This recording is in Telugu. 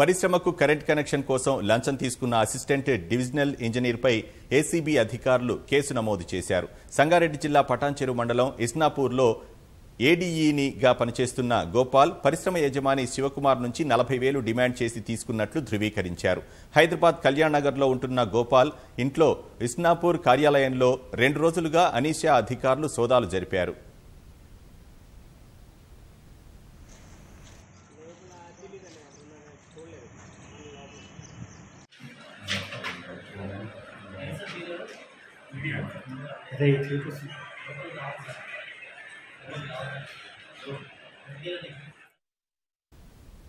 పరిశ్రమకు కరెంట్ కనెక్షన్ కోసం లంచం తీసుకున్న అసిస్టెంట్ డివిజనల్ ఇంజనీర్పై ఏసీబీ అధికారులు కేసు నమోదు చేశారు సంగారెడ్డి జిల్లా పటాన్చెరు మండలం ఇస్నాపూర్లో ఏడీఈనిగా పనిచేస్తున్న గోపాల్ పరిశ్రమ యజమాని శివకుమార్ నుంచి నలభై వేలు డిమాండ్ చేసి తీసుకున్నట్లు ధృవీకరించారు హైదరాబాద్ కళ్యాణ్ నగర్లో ఉంటున్న గోపాల్ ఇంట్లో ఇస్నాపూర్ కార్యాలయంలో రెండు రోజులుగా అనీషా అధికారులు సోదాలు జరిపారు అదే చూపిస్తుంది